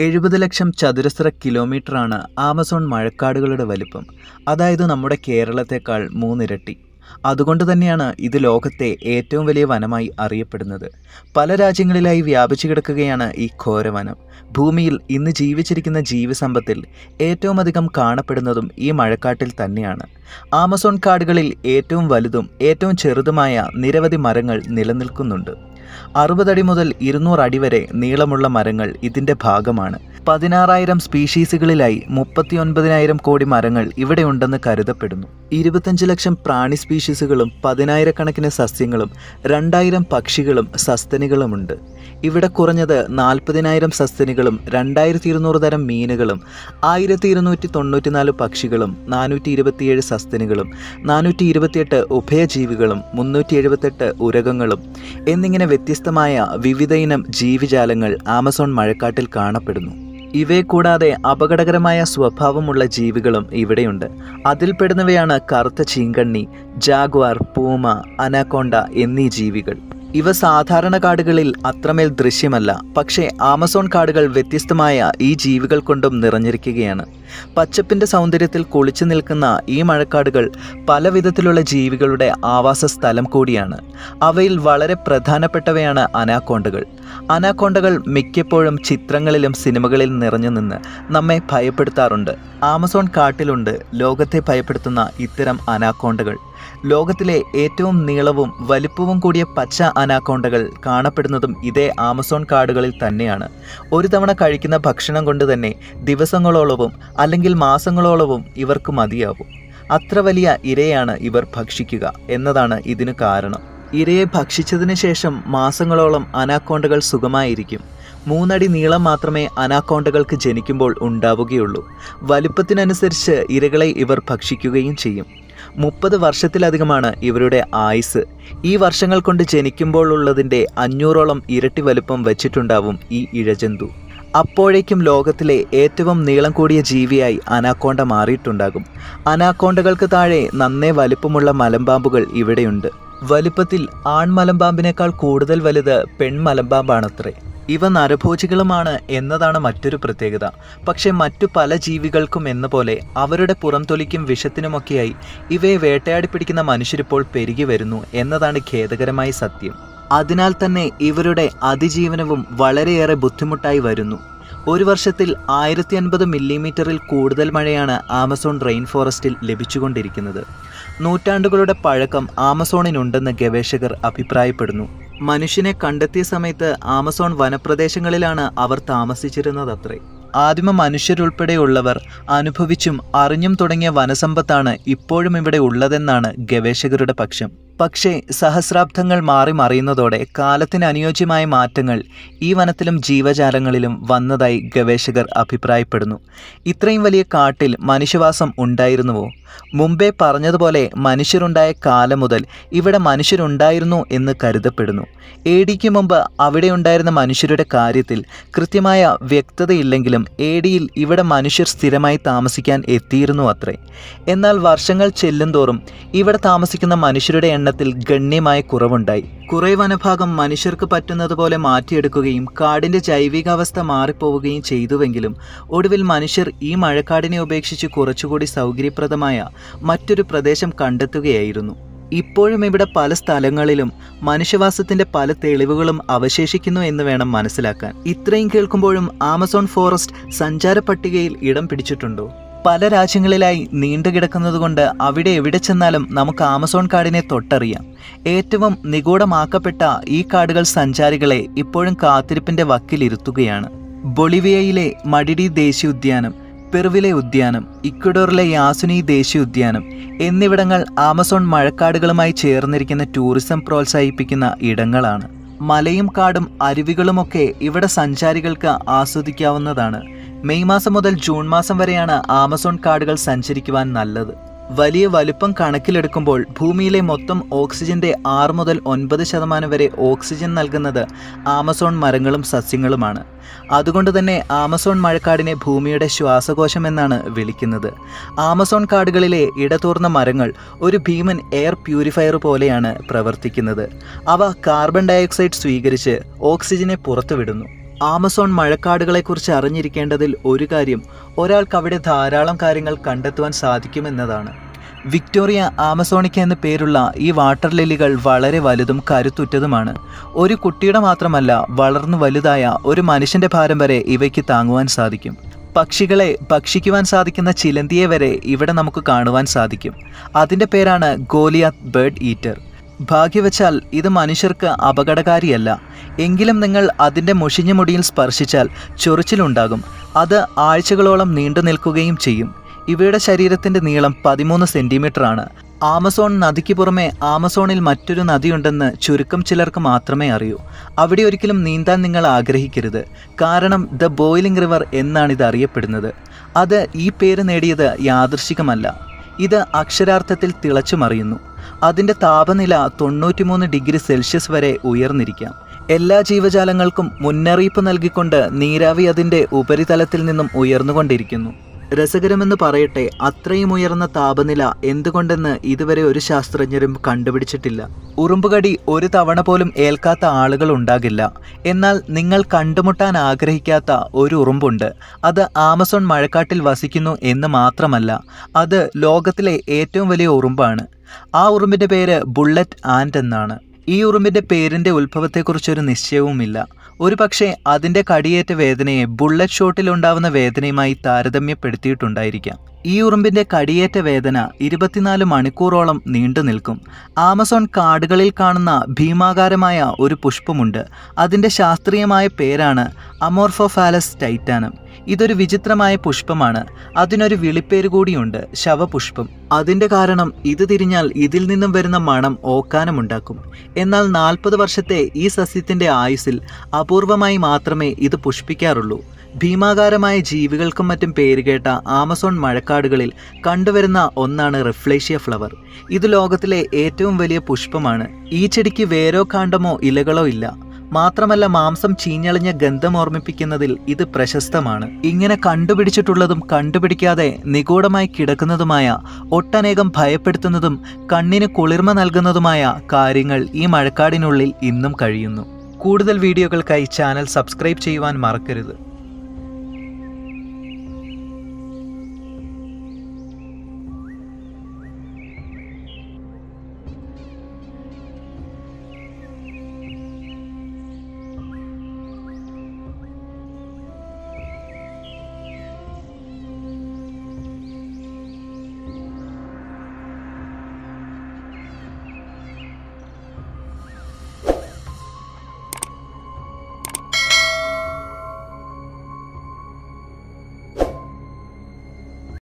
എഴുപത് ലക്ഷം ചതുരശ്ര കിലോമീറ്ററാണ് ആമസോൺ മഴക്കാടുകളുടെ വലിപ്പം അതായത് നമ്മുടെ കേരളത്തെക്കാൾ മൂന്നിരട്ടി അതുകൊണ്ട് തന്നെയാണ് ഇത് ലോകത്തെ ഏറ്റവും വലിയ വനമായി അറിയപ്പെടുന്നത് പല രാജ്യങ്ങളിലായി വ്യാപിച്ചു കിടക്കുകയാണ് ഈ ഘോരവനം ഭൂമിയിൽ ഇന്ന് ജീവിച്ചിരിക്കുന്ന ജീവിസമ്പത്തിൽ ഏറ്റവും അധികം കാണപ്പെടുന്നതും ഈ മഴക്കാട്ടിൽ തന്നെയാണ് ആമസോൺ കാടുകളിൽ ഏറ്റവും വലുതും ഏറ്റവും ചെറുതുമായ നിരവധി മരങ്ങൾ നിലനിൽക്കുന്നുണ്ട് അറുപതടി മുതൽ ഇരുന്നൂറ് അടി വരെ നീളമുള്ള മരങ്ങൾ ഇതിൻ്റെ ഭാഗമാണ് പതിനാറായിരം സ്പീഷീസുകളിലായി മുപ്പത്തിയൊൻപതിനായിരം കോടി മരങ്ങൾ ഇവിടെയുണ്ടെന്ന് കരുതപ്പെടുന്നു ഇരുപത്തഞ്ച് ലക്ഷം പ്രാണി സ്പീഷീസുകളും പതിനായിരക്കണക്കിന് സസ്യങ്ങളും രണ്ടായിരം പക്ഷികളും സസ്തനികളുമുണ്ട് ഇവിടെ കുറഞ്ഞത് നാൽപ്പതിനായിരം സസ്തനികളും രണ്ടായിരത്തി ഇരുന്നൂറ് തരം മീനുകളും ആയിരത്തി ഇരുന്നൂറ്റി തൊണ്ണൂറ്റിനാല് പക്ഷികളും നാനൂറ്റി ഇരുപത്തിയേഴ് സസ്തനികളും നാനൂറ്റി ഇരുപത്തിയെട്ട് ഉഭയജീവികളും മുന്നൂറ്റി എഴുപത്തെട്ട് ഉരകങ്ങളും എന്നിങ്ങനെ വ്യത്യസ്തമായ വിവിധ ഇനം ജീവിജാലങ്ങൾ ആമസോൺ മഴക്കാട്ടിൽ കാണപ്പെടുന്നു ഇവയെ കൂടാതെ അപകടകരമായ സ്വഭാവമുള്ള ജീവികളും ഇവിടെയുണ്ട് അതിൽപ്പെടുന്നവയാണ് കറുത്ത ചീങ്കണ്ണി ജാഗ്വാർ പൂമ അനാക്കോണ്ട എന്നീ ജീവികൾ ഇവ സാധാരണ കാടുകളിൽ അത്രമേൽ ദൃശ്യമല്ല പക്ഷേ ആമസോൺ കാടുകൾ വ്യത്യസ്തമായ ഈ ജീവികൾ കൊണ്ടും നിറഞ്ഞിരിക്കുകയാണ് പച്ചപ്പിന്റെ സൗന്ദര്യത്തിൽ കുളിച്ചു നിൽക്കുന്ന ഈ മഴക്കാടുകൾ പല വിധത്തിലുള്ള ജീവികളുടെ ആവാസ സ്ഥലം കൂടിയാണ് അവയിൽ വളരെ പ്രധാനപ്പെട്ടവയാണ് അനാക്കോണ്ടകൾ അനാക്കോണ്ടകൾ മിക്കപ്പോഴും ചിത്രങ്ങളിലും സിനിമകളിൽ നിറഞ്ഞു നിന്ന് നമ്മെ ഭയപ്പെടുത്താറുണ്ട് ആമസോൺ കാട്ടിലുണ്ട് ലോകത്തെ ഭയപ്പെടുത്തുന്ന ഇത്തരം അനാക്കോണ്ടകൾ ലോകത്തിലെ ഏറ്റവും നീളവും വലിപ്പവും കൂടിയ പച്ച അനാക്കോണ്ടകൾ കാണപ്പെടുന്നതും ഇതേ ആമസോൺ കാടുകളിൽ തന്നെയാണ് ഒരു തവണ കഴിക്കുന്ന ഭക്ഷണം കൊണ്ട് തന്നെ ദിവസങ്ങളോളവും അല്ലെങ്കിൽ മാസങ്ങളോളവും ഇവർക്ക് മതിയാവും അത്ര വലിയ ഇരയാണ് ഇവർ ഭക്ഷിക്കുക എന്നതാണ് ഇതിന് കാരണം ഇരയെ ഭക്ഷിച്ചതിന് ശേഷം മാസങ്ങളോളം അനാക്കോണ്ടകൾ സുഖമായിരിക്കും മൂന്നടി നീളം മാത്രമേ അനാക്കോണ്ടകൾക്ക് ജനിക്കുമ്പോൾ ഉണ്ടാവുകയുള്ളൂ വലുപ്പത്തിനനുസരിച്ച് ഇരകളെ ഇവർ ഭക്ഷിക്കുകയും ചെയ്യും മുപ്പത് വർഷത്തിലധികമാണ് ഇവരുടെ ആയുസ് ഈ വർഷങ്ങൾ കൊണ്ട് ജനിക്കുമ്പോൾ ഉള്ളതിൻ്റെ അഞ്ഞൂറോളം ഇരട്ടി വലുപ്പം വെച്ചിട്ടുണ്ടാവും ഈ ഇഴജന്തു അപ്പോഴേക്കും ലോകത്തിലെ ഏറ്റവും നീളം കൂടിയ ജീവിയായി അനാക്കോണ്ട മാറിയിട്ടുണ്ടാകും അനാക്കോണ്ടകൾക്ക് താഴെ നന്നേ വലുപ്പമുള്ള മലമ്പാമ്പുകൾ ഇവിടെയുണ്ട് വലുപ്പത്തിൽ ആൺമലമ്പാമ്പിനേക്കാൾ കൂടുതൽ വലുത് പെൺമലമ്പാമ്പാണത്രേ ഇവ നരഭോജികളുമാണ് എന്നതാണ് മറ്റൊരു പ്രത്യേകത പക്ഷെ മറ്റു പല ജീവികൾക്കും എന്ന പോലെ അവരുടെ പുറംതൊലിക്കും വിഷത്തിനുമൊക്കെയായി ഇവയെ വേട്ടയാടി പിടിക്കുന്ന മനുഷ്യരിപ്പോൾ പെരുകി വരുന്നു എന്നതാണ് ഖേദകരമായ സത്യം അതിനാൽ തന്നെ ഇവരുടെ അതിജീവനവും വളരെയേറെ ബുദ്ധിമുട്ടായി വരുന്നു ഒരു വർഷത്തിൽ ആയിരത്തി അൻപത് മില്ലിമീറ്ററിൽ കൂടുതൽ മഴയാണ് ആമസോൺ റെയിൻ ഫോറസ്റ്റിൽ ലഭിച്ചുകൊണ്ടിരിക്കുന്നത് നൂറ്റാണ്ടുകളുടെ പഴക്കം ആമസോണിനുണ്ടെന്ന് ഗവേഷകർ അഭിപ്രായപ്പെടുന്നു മനുഷ്യനെ കണ്ടെത്തിയ സമയത്ത് ആമസോൺ വനപ്രദേശങ്ങളിലാണ് അവർ താമസിച്ചിരുന്നതത്രേ ആദിമ മനുഷ്യരുൾപ്പെടെയുള്ളവർ അനുഭവിച്ചും അറിഞ്ഞും തുടങ്ങിയ വനസമ്പത്താണ് ഇപ്പോഴും ഇവിടെ ഉള്ളതെന്നാണ് ഗവേഷകരുടെ പക്ഷം പക്ഷേ സഹസ്രാബ്ദങ്ങൾ മാറി മറിയുന്നതോടെ കാലത്തിന് അനുയോജ്യമായ മാറ്റങ്ങൾ ഈ വനത്തിലും ജീവജാലങ്ങളിലും വന്നതായി ഗവേഷകർ അഭിപ്രായപ്പെടുന്നു ഇത്രയും വലിയ കാട്ടിൽ മനുഷ്യവാസം ഉണ്ടായിരുന്നുവോ മുമ്പേ പറഞ്ഞതുപോലെ മനുഷ്യരുണ്ടായ കാലം മുതൽ ഇവിടെ മനുഷ്യരുണ്ടായിരുന്നു എന്ന് കരുതപ്പെടുന്നു എ ഡിക്ക് മുമ്പ് അവിടെ ഉണ്ടായിരുന്ന മനുഷ്യരുടെ കാര്യത്തിൽ കൃത്യമായ വ്യക്തതയില്ലെങ്കിലും എ ഡിയിൽ ഇവിടെ മനുഷ്യർ സ്ഥിരമായി താമസിക്കാൻ എത്തിയിരുന്നു അത്രേ എന്നാൽ വർഷങ്ങൾ ചെല്ലുന്തോറും ഇവിടെ താമസിക്കുന്ന മനുഷ്യരുടെ എണ്ണത്തിൽ ഗണ്യമായ കുറവുണ്ടായി കുറേ വനഭാഗം മനുഷ്യർക്ക് പറ്റുന്നതുപോലെ മാറ്റിയെടുക്കുകയും കാടിന്റെ ജൈവികാവസ്ഥ മാറിപ്പോവുകയും ചെയ്തുവെങ്കിലും ഒടുവിൽ മനുഷ്യർ ഈ മഴക്കാടിനെ ഉപേക്ഷിച്ച് കുറച്ചുകൂടി സൗകര്യപ്രദമായ മറ്റൊരു പ്രദേശം കണ്ടെത്തുകയായിരുന്നു ഇപ്പോഴും ഇവിടെ പല സ്ഥലങ്ങളിലും മനുഷ്യവാസത്തിന്റെ പല തെളിവുകളും അവശേഷിക്കുന്നു എന്ന് വേണം മനസ്സിലാക്കാൻ ഇത്രയും കേൾക്കുമ്പോഴും ആമസോൺ ഫോറസ്റ്റ് സഞ്ചാര പട്ടികയിൽ ഇടം പിടിച്ചിട്ടുണ്ടോ പല രാജ്യങ്ങളിലായി നീണ്ടുകിടക്കുന്നതുകൊണ്ട് അവിടെ എവിടെ ചെന്നാലും നമുക്ക് ആമസോൺ കാടിനെ തൊട്ടറിയാം ഏറ്റവും നിഗൂഢമാക്കപ്പെട്ട ഈ കാടുകൾ സഞ്ചാരികളെ ഇപ്പോഴും കാത്തിരിപ്പിന്റെ വക്കിലിരുത്തുകയാണ് ബൊളിവിയയിലെ മഡിഡി ദേശീയോദ്യാനം പെറുവിലെ ഉദ്യാനം ഇക്വഡോറിലെ യാസുനി ദേശീയോദ്യാനം എന്നിവിടങ്ങൾ ആമസോൺ മഴക്കാടുകളുമായി ചേർന്നിരിക്കുന്ന ടൂറിസം പ്രോത്സാഹിപ്പിക്കുന്ന ഇടങ്ങളാണ് മലയും കാടും അരുവികളുമൊക്കെ ഇവിടെ സഞ്ചാരികൾക്ക് ആസ്വദിക്കാവുന്നതാണ് മെയ് മാസം മുതൽ ജൂൺ മാസം വരെയാണ് ആമസോൺ കാടുകൾ സഞ്ചരിക്കുവാൻ നല്ലത് വലിയ വലുപ്പം കണക്കിലെടുക്കുമ്പോൾ ഭൂമിയിലെ മൊത്തം ഓക്സിജന്റെ ആറ് മുതൽ ഒൻപത് ശതമാനം വരെ ഓക്സിജൻ നൽകുന്നത് ആമസോൺ മരങ്ങളും സസ്യങ്ങളുമാണ് അതുകൊണ്ട് തന്നെ ആമസോൺ മഴക്കാടിനെ ഭൂമിയുടെ ശ്വാസകോശം എന്നാണ് വിളിക്കുന്നത് ആമസോൺ കാടുകളിലെ ഇടതൂർന്ന മരങ്ങൾ ഒരു ഭീമൻ എയർ പ്യൂരിഫയർ പോലെയാണ് പ്രവർത്തിക്കുന്നത് അവ കാർബൺ ഡയോക്സൈഡ് സ്വീകരിച്ച് ഓക്സിജനെ പുറത്തുവിടുന്നു ആമസോൺ മഴക്കാടുകളെക്കുറിച്ച് അറിഞ്ഞിരിക്കേണ്ടതിൽ ഒരു കാര്യം ഒരാൾക്ക് അവിടെ ധാരാളം കാര്യങ്ങൾ കണ്ടെത്തുവാൻ സാധിക്കുമെന്നതാണ് വിക്ടോറിയ ആമസോണിക്ക എന്ന പേരുള്ള ഈ വാട്ടർ ലില്ലികൾ വളരെ വലുതും കരുത്തുറ്റതുമാണ് ഒരു കുട്ടിയുടെ മാത്രമല്ല വളർന്നു വലുതായ ഒരു മനുഷ്യന്റെ ഭാരം വരെ ഇവയ്ക്ക് താങ്ങുവാൻ സാധിക്കും പക്ഷികളെ ഭക്ഷിക്കുവാൻ സാധിക്കുന്ന ചിലന്തിയെ വരെ ഇവിടെ നമുക്ക് കാണുവാൻ സാധിക്കും അതിൻ്റെ പേരാണ് ഗോലിയാത്ത് ബേർഡ് ഈറ്റർ ഭാഗ്യവച്ചാൽ ഇത് മനുഷ്യർക്ക് അപകടകാരിയല്ല എങ്കിലും നിങ്ങൾ അതിൻ്റെ മുഷിഞ്ഞ മുടിയിൽ സ്പർശിച്ചാൽ ചൊറിച്ചിലുണ്ടാകും അത് ആഴ്ചകളോളം നീണ്ടു നിൽക്കുകയും ചെയ്യും ഇവയുടെ ശരീരത്തിൻ്റെ നീളം പതിമൂന്ന് സെൻറ്റിമീറ്റർ ആണ് ആമസോൺ നദിക്ക് പുറമെ ആമസോണിൽ മറ്റൊരു നദിയുണ്ടെന്ന് ചുരുക്കം ചിലർക്ക് മാത്രമേ അറിയൂ അവിടെ ഒരിക്കലും നീന്താൻ നിങ്ങൾ ആഗ്രഹിക്കരുത് കാരണം ദ ബോയിലിംഗ് റിവർ എന്നാണ് ഇത് അറിയപ്പെടുന്നത് അത് ഈ പേര് നേടിയത് യാദൃശികമല്ല ഇത് അക്ഷരാർത്ഥത്തിൽ തിളച്ചു മറിയുന്നു അതിൻ്റെ താപനില തൊണ്ണൂറ്റിമൂന്ന് ഡിഗ്രി സെൽഷ്യസ് വരെ ഉയർന്നിരിക്കാം എല്ലാ ജീവജാലങ്ങൾക്കും മുന്നറിയിപ്പ് നൽകിക്കൊണ്ട് നീരാവി അതിൻ്റെ ഉപരിതലത്തിൽ നിന്നും ഉയർന്നുകൊണ്ടിരിക്കുന്നു രസകരമെന്ന് പറയട്ടെ അത്രയും ഉയർന്ന താപനില എന്തുകൊണ്ടെന്ന് ഇതുവരെ ഒരു ശാസ്ത്രജ്ഞരും കണ്ടുപിടിച്ചിട്ടില്ല ഉറുമ്പുകടി ഒരു തവണ പോലും ഏൽക്കാത്ത ആളുകൾ ഉണ്ടാകില്ല എന്നാൽ നിങ്ങൾ കണ്ടുമുട്ടാൻ ആഗ്രഹിക്കാത്ത ഒരു ഉറുമ്പുണ്ട് അത് ആമസോൺ മഴക്കാട്ടിൽ വസിക്കുന്നു എന്ന് മാത്രമല്ല അത് ലോകത്തിലെ ഏറ്റവും വലിയ ഉറുമ്പാണ് ആ ഉറുമ്പിൻ്റെ പേര് ബുള്ളറ്റ് ആൻഡ് എന്നാണ് ഈ ഉറുമ്പിൻ്റെ പേരിൻ്റെ ഉത്ഭവത്തെക്കുറിച്ചൊരു നിശ്ചയവുമില്ല ഒരു പക്ഷേ അതിൻ്റെ കടിയേറ്റ വേദനയെ ബുള്ളറ്റ് ഷോട്ടിൽ ഉണ്ടാവുന്ന വേദനയുമായി താരതമ്യപ്പെടുത്തിയിട്ടുണ്ടായിരിക്കാം ഈ ഉറുമ്പിൻ്റെ കടിയേറ്റ വേദന ഇരുപത്തിനാല് മണിക്കൂറോളം നീണ്ടു നിൽക്കും ആമസോൺ കാടുകളിൽ കാണുന്ന ഭീമാകാരമായ ഒരു പുഷ്പമുണ്ട് അതിൻ്റെ ശാസ്ത്രീയമായ പേരാണ് അമോർഫോഫാലസ് ടൈറ്റാനം ഇതൊരു വിചിത്രമായ പുഷ്പമാണ് അതിനൊരു വിളിപ്പേര് കൂടിയുണ്ട് ശവപുഷ്പം അതിൻ്റെ കാരണം ഇത് തിരിഞ്ഞാൽ ഇതിൽ നിന്നും വരുന്ന മണം ഓക്കാനമുണ്ടാക്കും എന്നാൽ നാൽപ്പത് വർഷത്തെ ഈ സസ്യത്തിൻ്റെ ആയുസ്സിൽ അപൂർവമായി മാത്രമേ ഇത് പുഷ്പിക്കാറുള്ളൂ ഭീമാകാരമായ ജീവികൾക്കും മറ്റും പേരുകേട്ട ആമസോൺ മഴക്കാടുകളിൽ കണ്ടുവരുന്ന ഒന്നാണ് റിഫ്ലേഷ്യ ഫ്ലവർ ഇത് ലോകത്തിലെ ഏറ്റവും വലിയ പുഷ്പമാണ് ഈ ചെടിക്ക് വേരോ കാണ്ടമോ ഇലകളോ ഇല്ല മാത്രമല്ല മാംസം ചീഞ്ഞളിഞ്ഞ ഗന്ധം ഓർമ്മിപ്പിക്കുന്നതിൽ ഇത് പ്രശസ്തമാണ് ഇങ്ങനെ കണ്ടുപിടിച്ചിട്ടുള്ളതും കണ്ടുപിടിക്കാതെ നിഗൂഢമായി കിടക്കുന്നതുമായ ഒട്ടനേകം ഭയപ്പെടുത്തുന്നതും കണ്ണിന് കുളിർമ നൽകുന്നതുമായ കാര്യങ്ങൾ ഈ മഴക്കാടിനുള്ളിൽ ഇന്നും കഴിയുന്നു കൂടുതൽ വീഡിയോകൾക്കായി ചാനൽ സബ്സ്ക്രൈബ് ചെയ്യുവാൻ മറക്കരുത്